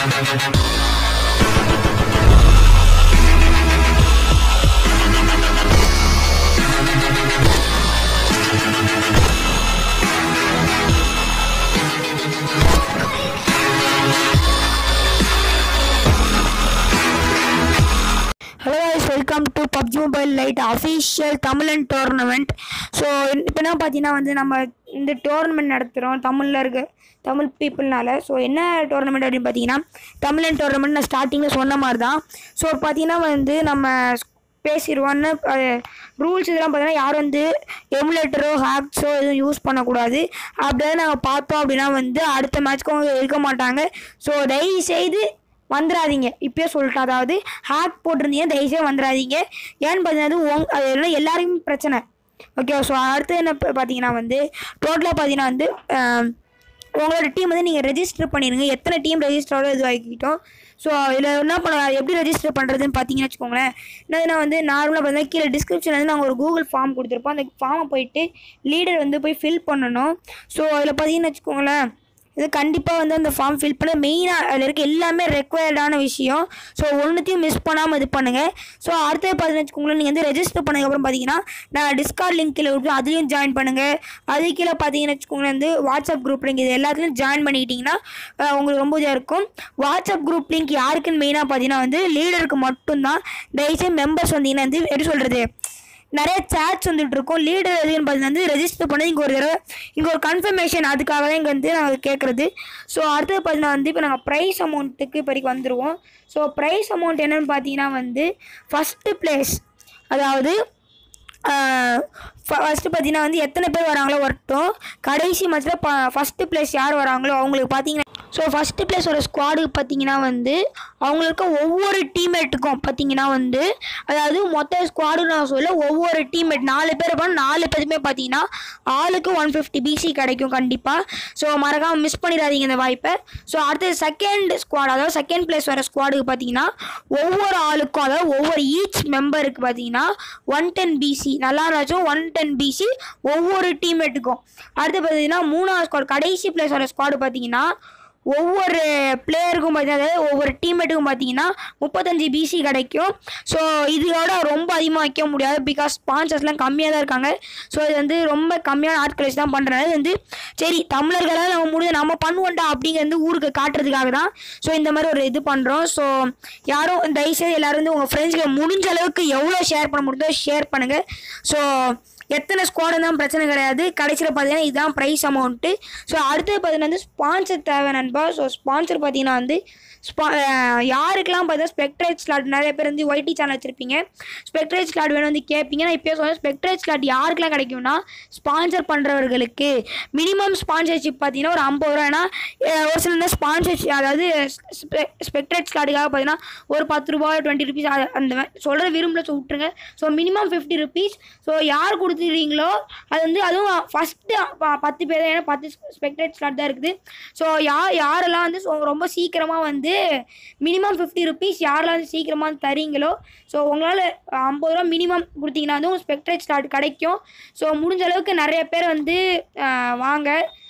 hello guys welcome to PUBG mobile lite official Tamilan tournament so இப்போ என்ன பார்த்தீங்கன்னா வந்து நம்ம இந்த டோர்னமெண்ட் நடத்துகிறோம் தமிழில் இருக்க தமிழ் பீப்புள்னால ஸோ என்ன டோர்னமெண்ட் அப்படின்னு பார்த்தீங்கன்னா தமிழன் டோர்னமெண்ட் நான் ஸ்டார்டிங்கில் சொன்ன மாதிரி தான் ஸோ பார்த்தீங்கன்னா வந்து நம்ம பேசிடுவோன்னு ரூல்ஸ் இதெல்லாம் பார்த்தீங்கன்னா யாரும் வந்து எமுலேட்டரோ ஹேக்ஸோ எதுவும் யூஸ் பண்ணக்கூடாது அப்படியே நாங்கள் பார்த்தோம் அப்படின்னா வந்து அடுத்த மேட்ச்க்கு அவங்க இருக்க மாட்டாங்க ஸோ தயவு செய்து வந்துடாதீங்க இப்பயே சொல்லிட்டேன் அதாவது ஹேக் போட்டிருந்தீங்க தயவுசெய்து வந்துடாதீங்க ஏன்னு பார்த்தீங்கன்னா உங் அது எல்லாம் எல்லாருக்கும் பிரச்சனை ஓகே ஸோ அடுத்து என்ன ப- பார்த்தீங்கன்னா வந்து டோட்டலாக பார்த்தீங்கன்னா வந்து ஆம், உங்களோட டீம் வந்து நீங்கள் ரெஜிஸ்டர் பண்ணிடுங்க எத்தனை டீம் ரெஜிஸ்டரோட இது ஆக்கிக்கிட்டோம் ஸோ இதில் என்ன பண்ண எப்படி ரெஜிஸ்டர் பண்ணுறதுன்னு பார்த்தீங்கன்னு வச்சுக்கோங்களேன் என்னதுன்னா வந்து நார்மலாக பார்த்தீங்கன்னா கீழே டிஸ்கிரிப்ஷனில் வந்து நாங்கள் ஒரு கூகுள் ஃபார்ம் கொடுத்துருப்போம் அந்த ஃபார்மை போயிட்டு லீடர் வந்து போய் ஃபில் பண்ணணும் ஸோ அதில் பார்த்தீங்கன்னு வச்சுக்கோங்களேன் இது கண்டிப்பாக வந்து அந்த ஃபார்ம் ஃபில் பண்ண மெயினாக அதில் இருக்க எல்லாமே ரெக்வயர்டான விஷயம் ஸோ ஒன்றுத்தையும் மிஸ் பண்ணாமல் இது பண்ணுங்கள் ஸோ அடுத்தது பார்த்தீங்கன்னு வச்சுக்கோங்களேன் நீங்கள் வந்து ரெஜிஸ்டர் பண்ணதுக்கப்புறம் பார்த்தீங்கன்னா நான் டிஸ்கார்ட் லிங்க் கீழே கொடுத்து அதுலேயும் ஜாயின் பண்ணுங்கள் அது கீழே பார்த்தீங்கன்னு வச்சுக்கோங்களேன் வந்து வாட்ஸ்அப் குரூப் லிங்க் இது எல்லாத்துலையும் ஜாயின் பண்ணிக்கிட்டிங்கன்னா அஹ், உங்களுக்கு ரொம்ப இதாக இருக்கும் வாட்ஸ்அப் குரூப் லிங்க் யாருக்குன்னு மெயினாக பார்த்தீங்கன்னா வந்து லீடருக்கு மட்டும்தான் தயவுசெய்து மெம்பர்ஸ் வந்தீங்கன்னா வந்து எப்படி சொல்கிறது நிறைய சேட்ஸ் வந்துட்டு இருக்கும் லீடர் எதுன்னு பார்த்தீங்கன்னா வந்து ரெஜிஸ்டர் பண்ணி இங்கே ஒரு தடவை இங்கே ஒரு கன்ஃபர்மேஷன் அதுக்காக தான் இங்கே வந்து நாங்கள் கேட்குறது ஸோ அடுத்தது பார்த்தீங்கன்னா வந்து இப்போ நாங்கள் ப்ரைஸ் அமௌண்ட்டுக்கு இப்போதைக்கு வந்துடுவோம் ஸோ ப்ரைஸ் அமௌண்ட் என்னன்னு பார்த்தீங்கன்னா வந்து ஃபஸ்ட்டு பிளேஸ் அதாவது ஃபஸ்ட்டு பார்த்தீங்கன்னா வந்து எத்தனை பேர் வராங்களோ வரட்டும் கடைசி மேட்ச்சில் ப ஃபஸ்ட்டு பிளேஸ் யார் வராங்களோ அவங்களுக்கு பார்த்தீங்கன்னா ஸோ ஃபஸ்ட்டு பிளேஸோட ஸ்குவாடுக்கு பார்த்தீங்கன்னா வந்து அவங்களுக்கு ஒவ்வொரு டீம்மேட்டுக்கும் பார்த்தீங்கன்னா வந்து அதாவது மொத்த ஸ்குவாடு நான் சொல்ல ஒவ்வொரு டீம்மேட் நாலு பேர் இருப்பாங்க நாலு பேருமே பார்த்தீங்கன்னா ஆளுக்கு ஒன் ஃபிஃப்டி பிசி கிடைக்கும் கண்டிப்பாக ஸோ மறக்காமல் மிஸ் பண்ணிடாதீங்க இந்த வாய்ப்பை ஸோ அடுத்தது செகண்ட் ஸ்குவாட் அதாவது செகண்ட் பிளேஸ் வர ஸ்குவாடுக்கு பார்த்தீங்கன்னா ஒவ்வொரு ஆளுக்கும் அதாவது ஒவ்வொரு ஈச் மெம்பருக்கு பார்த்தீங்கன்னா ஒன் டென் பிசி நல்லா இருந்துச்சும் ஒன் டென் பிசி ஒவ்வொரு டீம்மேட்டுக்கும் அடுத்து பார்த்தீங்கன்னா மூணாவது ஸ்குவாட் கடைசி பிளேஸ் வர ஸ்குவாடு பார்த்தீங்கன்னா ஒவ்வொரு பிளேயருக்கும் பார்த்தீங்கன்னா அதாவது ஒவ்வொரு டீம்மேட்டுக்கும் பார்த்தீங்கன்னா முப்பத்தஞ்சு பிசி கிடைக்கும் ஸோ இதோட ரொம்ப அதிகமாக வைக்க முடியாது பிகாஸ் ஸ்பான்சர்ஸ்லாம் கம்மியாக தான் இருக்காங்க ஸோ இது வந்து ரொம்ப கம்மியான ஆட்களை வச்சு தான் பண்ணுறது வந்து சரி தமிழர்களால் நம்ம முடிஞ்ச நம்ம பண்ணுவோம்டா அப்படிங்கிறது ஊருக்கு காட்டுறதுக்காக தான் ஸோ இந்த மாதிரி ஒரு இது பண்ணுறோம் ஸோ யாரும் தயவுசெய்து எல்லாரும் வந்து உங்கள் ஃப்ரெண்ட்ஸ்க்கு முடிஞ்ச அளவுக்கு எவ்வளோ ஷேர் பண்ண முடியுதோ ஷேர் பண்ணுங்கள் ஸோ எத்தனை ஸ்குவாடு தான் பிரச்சனை கிடையாது கடைசியில் பார்த்தீங்கன்னா இதுதான் ப்ரைஸ் அமௌண்ட்டு ஸோ அடுத்தது பார்த்தீங்கன்னா வந்து ஸ்பான்சர் தேவை நண்பா ஸோ ஸ்பான்சர் பார்த்தீங்கன்னா வந்து ஸ்பா அஹ் யாருக்கெல்லாம் பார்த்தா ஸ்பெக்ட்ரேட் ஸ்லாட் நிறைய பேர் வந்து ஒய்டி சேனல் வச்சுருப்பீங்க ஸ்பெக்ட்ரேட் ஸ்லாட் வேணும் வந்து கேட்பீங்க நான் இப்போ சொல்ல ஸ்பெக்ட்ரேட் ஸ்லாட் யாருக்கெல்லாம் கிடைக்கும்னா ஸ்பான்சர் பண்ணுறவர்களுக்கு மினிமம் ஸ்பான்சர்ஷிப் பார்த்தீங்கன்னா ஒரு ஐம்பது ரூபா ஏன்னா அஹ் ஒரு சில இந்த ஸ்பான்சர்ஷிப் அதாவது ஸ்பெக்ட்ரேட் ஸ்லாட்டுக்காக பார்த்தீங்கன்னா ஒரு பத்து ரூபாய் டுவெண்ட்டி ருபீஸ் அந்த மாதிரி சொல்கிற விரும்பல ஸோ விட்டுருங்க so minimum fifty rupees so யார் கொடுத்துறீங்களோ அது வந்து அதுவும் ஃபஸ்ட்டு பத்து பேர் தான் ஏன்னா பத்து ஸ்பெக்ட்ரேட் ஸ்லாட் தான் இருக்குது ஸோ யார் யாரெல்லாம் வந்து so ரொம்ப சீக்கிரமாக வந்து மினிமம் ஃபிஃப்டி ருபீஸ் யாரெல்லாம் வந்து சீக்கிரமாக வந்து தரீங்களோ ஸோ உங்களால் ஐம்பது ரூபா மினிமம் கொடுத்தீங்கன்னா வந்து உங்களுக்கு ஸ்பெக்ட்ரேட் ஸ்லாட் கிடைக்கும் ஸோ முடிஞ்ச அளவுக்கு நிறைய பேர் வந்து அஹ், வாங்க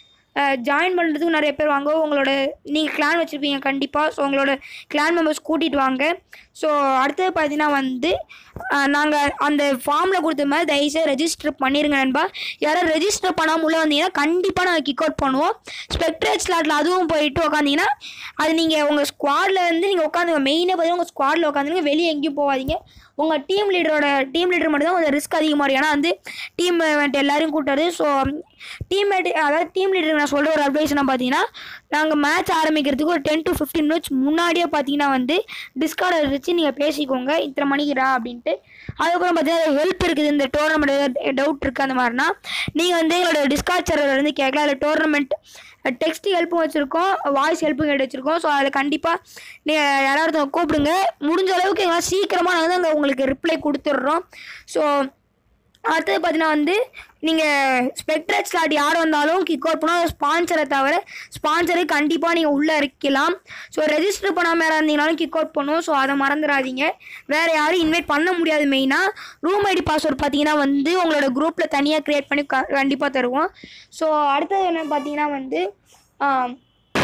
ஜாயின் பண்ணுறதுக்கு நிறைய பேர் வாங்க உங்களோட நீங்கள் கிளான் வச்சுருப்பீங்க கண்டிப்பாக ஸோ உங்களோட கிளான் மெம்பர்ஸ் கூட்டிகிட்டு வாங்க ஸோ அடுத்தது பார்த்தீங்கன்னா வந்து நாங்கள் அந்த ஃபார்மில் கொடுத்த மாதிரி தயவுசெய்து ரெஜிஸ்டர் பண்ணிடுங்க நண்பா யாரும் ரெஜிஸ்டர் பண்ணாமல் உள்ள வந்தீங்கன்னா கண்டிப்பாக நாங்கள் கிக் அவுட் பண்ணுவோம் ஸ்பெக்ட்ரேட் ஸ்லாட்டில் அதுவும் போயிட்டு உக்காந்தீங்கன்னா அது நீங்கள் உங்கள் ஸ்குவாடில் வந்து நீங்கள் உட்காந்துங்க மெயினாக பார்த்தீங்கன்னா உங்கள் ஸ்குவாடில் உட்காந்துங்க வெளியே எங்கேயும் போகாதீங்க உங்கள் டீம் லீடரோட டீம் லீடர் மட்டும் தான் கொஞ்சம் ரிஸ்க் அதிகமாக இருக்கும் ஏன்னா வந்து டீம் எல்லாரையும் கூட்டாது ஸோ டீம்மேட் அதாவது டீம் லீடருக்கு நான் சொல்கிற ஒரு அட்வைஸ் என்ன பார்த்தீங்கன்னா நாங்கள் மேட்ச் ஆரம்பிக்கிறதுக்கு ஒரு டென் டு ஃபிஃப்டீன் மினிட்ஸ் முன்னாடியே பார்த்தீங்கன்னா வந்து டிஸ்கார்டை வச்சு நீங்கள் பேசிக்கோங்க இத்தனை மணிக்குடா அப்படின்ட்டு அதுக்கப்புறம் பார்த்தீங்கன்னா ஹெல்ப் இருக்குது இந்த டோர்னமெண்ட் ஏதாவது டவுட் இருக்குது அந்த மாதிரினா நீங்கள் வந்து எங்களோட டிஸ்கார்ட் சர்வர் வந்து கேட்கலாம் அதில் டோர்னமெண்ட் டெக்ஸ்ட் ஹெல்ப்பும் வச்சுருக்கோம் வாய்ஸ் ஹெல்ப்பும் கேட்டு வச்சுருக்கோம் ஸோ அதில் கண்டிப்பாக நீங்கள் யாராவது கூப்பிடுங்க முடிஞ்ச அளவுக்கு எங்களால் சீக்கிரமாக நாங்கள் வந்து அங்கே உங்களுக்கு ரிப்ளை கொடுத்துட்றோம் ஸோ அடுத்தது பார்த்தீங்கன்னா வந்து நீங்கள் ஸ்பெக்ட்ரேட் ஸ்லாட் யார் வந்தாலும் கிக் அவுட் பண்ணால் ஸ்பான்சரை தவிர ஸ்பான்சரை கண்டிப்பாக நீங்கள் உள்ளே இருக்கலாம் ஸோ ரெஜிஸ்டர் பண்ணாமல் யாராக இருந்தீங்கனாலும் கிக் அவுட் பண்ணுவோம் ஸோ அதை மறந்துடாதீங்க வேறு யாரும் இன்வைட் பண்ண முடியாது மெயினாக ரூம் ஐடி பாஸ்வேர்ட் பார்த்தீங்கன்னா வந்து உங்களோட குரூப்பில் தனியாக க்ரியேட் பண்ணி க கண்டிப்பாக தருவோம் ஸோ அடுத்தது என்ன பார்த்தீங்கன்னா வந்து ஆம்,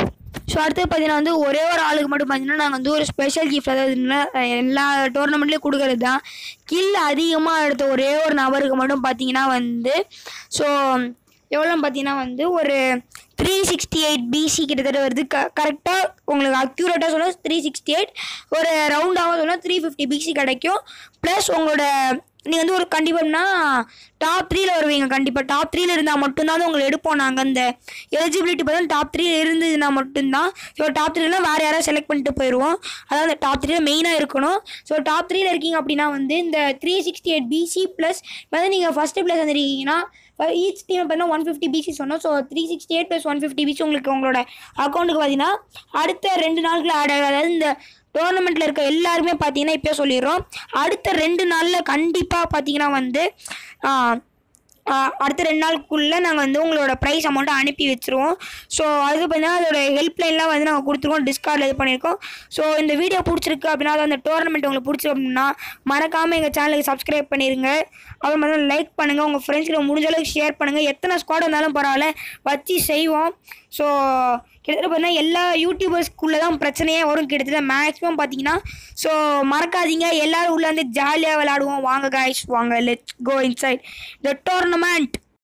ஸோ அடுத்து பார்த்தீங்கன்னா வந்து ஒரே ஒரு ஆளுக்கு மட்டும் பார்த்தீங்கன்னா நாங்கள் வந்து ஒரு ஸ்பெஷல் கிஃப்ட் அதாவது என்ன, எல்லா டோர்னமெண்ட்லேயும் கொடுக்கறது தான் கில் அதிகமாக எடுத்த ஒரே ஒரு நபருக்கு மட்டும் பார்த்தீங்கன்னா வந்து ஸோ எவ்வளோன்னு பார்த்தீங்கன்னா வந்து ஒரு த்ரீ சிக்ஸ்டி எயிட் பிசி கிட்டத்தட்ட வருது க கரெக்டாக உங்களுக்கு அக்யூரேட்டாக சொன்னால் த்ரீ சிக்ஸ்டி எயிட் ஒரு ரவுண்டாகவும் சொன்னால் த்ரீ ஃபிஃப்டி பிசி கிடைக்கும் ப்ளஸ் உங்களோட நீங்கள் வந்து ஒரு கண்டிப்பாகனா டாப் த்ரீல வருவீங்க கண்டிப்பாக டாப் த்ரீல இருந்தால் மட்டும்தான் வந்து உங்களை எடுப்போம் நாங்கள் அந்த எலிஜிபிலிட்டி பார்த்தா டாப் த்ரீ இருந்ததுன்னா மட்டும்தான் ஸோ டாப் த்ரீலாம் வேறு யாராவது செலக்ட் பண்ணிட்டு போயிடுவோம் அதாவது டாப் த்ரீல மெயினாக இருக்கணும் ஸோ டாப் த்ரீல இருக்கீங்க அப்படின்னா வந்து இந்த three sixty eight PC plus வந்து நீங்கள் ஃபஸ்ட்டு பிளேஸ் வந்துருக்கீங்கன்னா ஈச் டீம் பார்த்தீங்கன்னா ஒன் ஃபிஃப்டி பிசி சொன்னோம் so three sixty eight plus one fifty PC உங்களுக்கு உங்களோட அக்கௌண்ட்டுக்கு பார்த்தீங்கன்னா அடுத்த ரெண்டு நாளுக்குள்ள ஆட் ஆகும் அதாவது இந்த டோர்னமெண்ட்டில் இருக்க எல்லாருமே பார்த்தீங்கன்னா இப்போ சொல்லிடுறோம் அடுத்த ரெண்டு நாளில் கண்டிப்பாக பார்த்தீங்கன்னா வந்து ஆ, ஆ, அடுத்த ரெண்டு நாளுக்குள்ளே நாங்கள் வந்து உங்களோட ப்ரைஸ் அமௌண்ட்டை அனுப்பி வச்சுருவோம் ஸோ அது பார்த்தீங்கன்னா அதோட ஹெல்ப்லைன்லாம் வந்து நாங்கள் கொடுத்துருக்கோம் டிஸ்கார்டில் இது பண்ணியிருக்கோம் ஸோ இந்த வீடியோ பிடிச்சிருக்கு அப்படின்னா அது அந்த டோர்னமெண்ட் உங்களுக்கு பிடிச்சிருக்கு அப்படின்னா மறக்காமல் எங்கள் சேனலுக்கு சப்ஸ்கிரைப் பண்ணிடுங்க அப்புறம் வந்து லைக் பண்ணுங்கள் உங்கள் ஃப்ரெண்ட்ஸ்க்கு முடிஞ்ச அளவுக்கு ஷேர் பண்ணுங்கள் எத்தனை ஸ்குவாட் வந்தாலும் பரவாயில்ல வச்சு செய்வோம் ஸோ கிட்டத்தட்ட பார்த்தீங்கன்னா எல்லா யூடியூபர்ஸ்க்குள்ளே தான் பிரச்சனையே வரும் கிட்டத்தட்ட மேக்ஸிமம் பார்த்தீங்கன்னா ஸோ மறக்காதீங்க எல்லாரும் உள்ள வந்து ஜாலியாக விளையாடுவோம் வாங்க காய்ஸ் வாங்க let's go inside the tournament